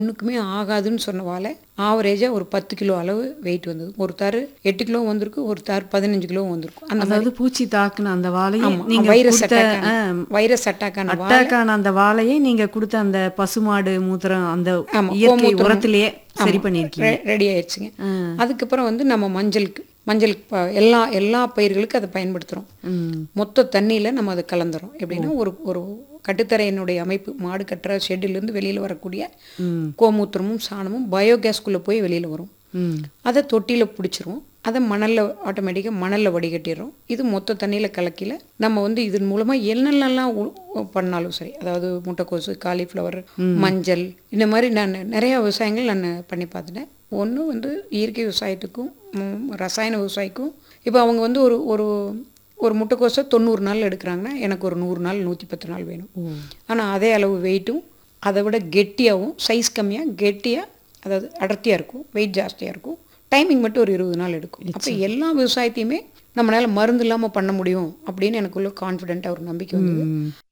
ஒன்றுக்குமே ஆகாதுன்னு சொன்ன வாழை ஆவரேஜாக ஒரு பத்து கிலோ அளவு வெயிட் வந்தது ஒரு தார் எட்டு கிலோ வந்திருக்கு ஒரு தார் பதினஞ்சு கிலோ வந்திருக்கும் அந்த மாதிரி அதாவது பூச்சி தாக்குன அந்த வாழையை ஆமா, நீங்க வைரஸ் கொடுத்த அட்டாக் வைரஸ் அட்டாக்கான வாழை அட்டாக்கான அந்த வாழையை நீங்க கொடுத்த அந்த பசுமாடு மூத்திரம் அந்த ஆமா, இயற்கை கோமூத்திரம். உரத்திலேயே சரி பண்ணிருக்கீங்க ரெடி ஆயிடுச்சுங்க அதுக்கப்புறம் வந்து நம்ம மஞ்சளுக்கு மஞ்சளுக்கு ப- எல்லா எல்லா பயிர்களுக்கும் அதை பயன்படுத்துகிறோம் ம். மொத்த தண்ணியில் நம்ம அதை கலந்துறோம் எப்படின்னா ஒரு ஒரு கட்டுத்தரையினுடைய அமைப்பு மாடு கட்டுற ஷெட்டிலேருந்து வெளியில் வரக்கூடிய ம். கோமூத்திரமும் சாணமும் பயோகேஸ்குள்ளே போய் வெளியில் வரும் ம். அதை தொட்டியில் பிடிச்சிரும் அதை மணலில் ஆட்டோமேட்டிக்காக மணலில் வடிகட்டிடுறோம் இது மொத்த தண்ணியில் கலக்கில நம்ம வந்து இதன் மூலமாக என்னென்னலாம் உ- பண்ணாலும் சரி அதாவது முட்டைக்கோசு காலிஃப்ளவர் மஞ்சள் இந்த மாதிரி நான் நிறையா விவசாயங்கள் நான் பண்ணி பார்த்துட்டேன் ஒன்று வந்து இயற்கை விவசாயத்துக்கும் ம், ரசாயன விவசாயிக்கும் இப்போ அவங்க வந்து ஒரு ஒரு ஒரு முட்டைக்கோசை தொண்ணூறு நாள் எடுக்கிறாங்கன்னா எனக்கு ஒரு நூறு நாள் நூற்றி பத்து நாள் வேணும் ஆனால் அதே அளவு வெயிட்டும் அதை விட கெட்டியாகவும் சைஸ் கம்மியாக கெட்டியாக அதாவது அடர்த்தியாக இருக்கும் வெயிட் ஜாஸ்தியாக இருக்கும் டைமிங் மட்டும் ஒரு இருபது நாள் எடுக்கும் அப்போ எல்லா விவசாயத்தையுமே நம்மளால மருந்து இல்லாமல் பண்ண முடியும் அப்படின்னு எனக்குள்ள கான்ஃபிடென்ட்டாக ஒரு நம்பிக்கை வந்தது